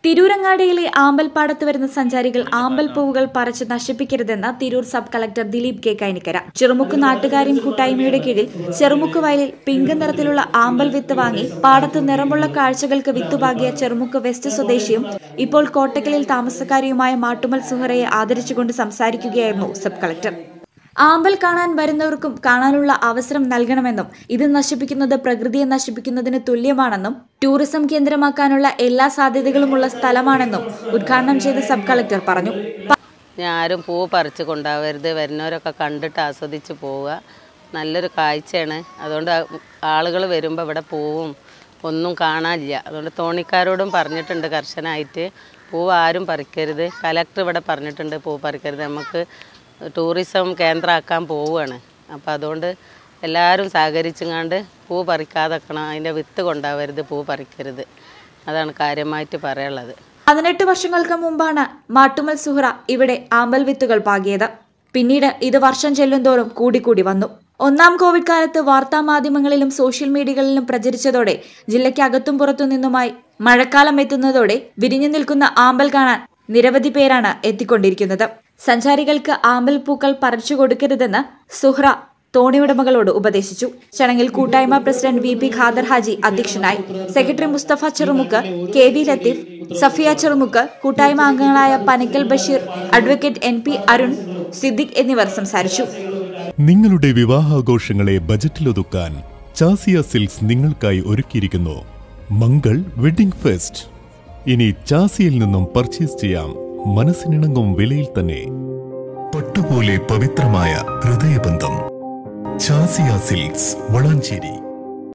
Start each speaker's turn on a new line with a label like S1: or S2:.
S1: തിരൂരങ്ങാടിയിലെ ആമ്പൽപ്പാടത്ത് വരുന്ന സഞ്ചാരികൾ ആമ്പൽ പൂവുകൾ പറിച്ച് നശിപ്പിക്കരുതെന്ന് Tirur sub collector Dileep K Kainikkara Cherumukku നാട്ടുകാരും കൂട്ടായ്മയുടെ കീഴിൽ ചെറുമുക്ക് വയലിൽ പിങ്ക് നിറത്തിലുള്ള ആമ്പൽ വിത്ത് വാങ്ങി പാടത്ത് നിറമുള്ള കാഴ്ചകൾക്ക് വിത്തുപാകിയ ചെറുമുക്ക് വെസ്റ്റ് സ്വദേശിയും ഇപ്പോൾ കോട്ടക്കലിൽ താമസക്കാരിയുമായ മാട്ടുമൽ സുഹറയെ ആദരിച്ചുകൊണ്ട് സംസാരിക്കുകയായിരുന്നു സബ് കളക്ടർ ആമ്പൽ കാണാൻ വരുന്നവർക്കും കാണാനുള്ള അവസരം നൽകണമെന്നും ഇത് നശിപ്പിക്കുന്നത് പ്രകൃതിയെ നശിപ്പിക്കുന്നതിന് തുല്യമാണെന്നും ടൂറിസം കേന്ദ്രമാക്കാനുള്ള എല്ലാ സാധ്യതകളുമുള്ള സ്ഥലമാണെന്നും ഉദ്ഘാടനം ചെയ്ത സബ് കളക്ടർ പറഞ്ഞു
S2: ഞാൻ ആരും പൂ പറിച്ച് കൊണ്ടാവരുത് വരുന്നവരൊക്കെ കണ്ടിട്ട് ആസ്വദിച്ച് പോവുക നല്ലൊരു കാഴ്ചയാണ് അതുകൊണ്ട് ആളുകൾ വരുമ്പോൾ ഇവിടെ പൂവും ഒന്നും കാണാനില്ല അതുകൊണ്ട് തോണിക്കാരോടും പറഞ്ഞിട്ടുണ്ട് കർശനമായിട്ട് പൂവ് ആരും പറിക്കരുത് കലക്ടർ ഇവിടെ പറഞ്ഞിട്ടുണ്ട് പൂ പറിക്കരുത് നമുക്ക് ടൂറിസം കേന്ദ്രമാക്കാൻ പോവുകയാണ് അപ്പോൾ അതുകൊണ്ട് എല്ലാവരും സഹകരിച്ചുങ്ങാണ്ട് പൂ പറിക്കാതെക്കണം അതിൻ്റെ വിത്ത് കൊണ്ടാവരുത് പൂ പറിക്കരുത് അതാണ് കാര്യമായിട്ട് പറയാനുള്ളത്
S1: പതിനെട്ട് വർഷങ്ങൾക്ക് മുമ്പാണ് മാട്ടുമൽ സുഹ്റ ഇവിടെ ആമ്പൽ വിത്തുകൾ പാകിയത് പിന്നീട് ഇത് വർഷം ചെല്ലുന്തോറും കൂടിക്കൂടി വന്നു ഒന്നാം കോവിഡ് കാലത്ത് വാർത്താ മാധ്യമങ്ങളിലും സോഷ്യൽ മീഡിയകളിലും പ്രചരിച്ചതോടെ ജില്ലയ്ക്ക് അകത്തും പുറത്തു നിന്നുമായി മഴക്കാലം എത്തുന്നതോടെ വിരിഞ്ഞു നിൽക്കുന്ന ആമ്പൽ കാണാൻ നിരവധി പേരാണ് എത്തിക്കൊണ്ടിരിക്കുന്നത് സഞ്ചാരികൾക്ക് ആമ്പൽ പൂക്കൾ പറിച്ചു കൊടുക്കരുതെന്ന് സുഹ്റ തോണിയുടമകളോട് ഉപദേശിച്ചു ചടങ്ങിൽ കൂട്ടായ്മ president V P Khader Haji അധ്യക്ഷനായി secretary Musthafa Cherumukku K V Latheef Safiya Cherumukku കൂട്ടായ്മ അംഗങ്ങളായ Panakkal Basheer advocate N P Arun Siddique എന്നിവർ സംസാരിച്ചു
S3: നിങ്ങളുടെ വിവാഹാഘോഷങ്ങളെ ബജറ്റിലൊതുക്കാൻ ചാസിയ സിൽക്സ് നിങ്ങൾക്കായി ഒരുക്കിയിരിക്കുന്നു മംഗൾ വെഡിംഗ് ഫെസ്റ്റ് ഇനി ചാസിയിൽ നിന്നും പർച്ചേസ് ചെയ്യാം മനസ്സിനിണങ്ങും വിലയിൽ തന്നെ പട്ടുപോലെ പവിത്രമായ ഹൃദയബന്ധം ചാസിയ സിൽക്സ് വളാഞ്ചേരി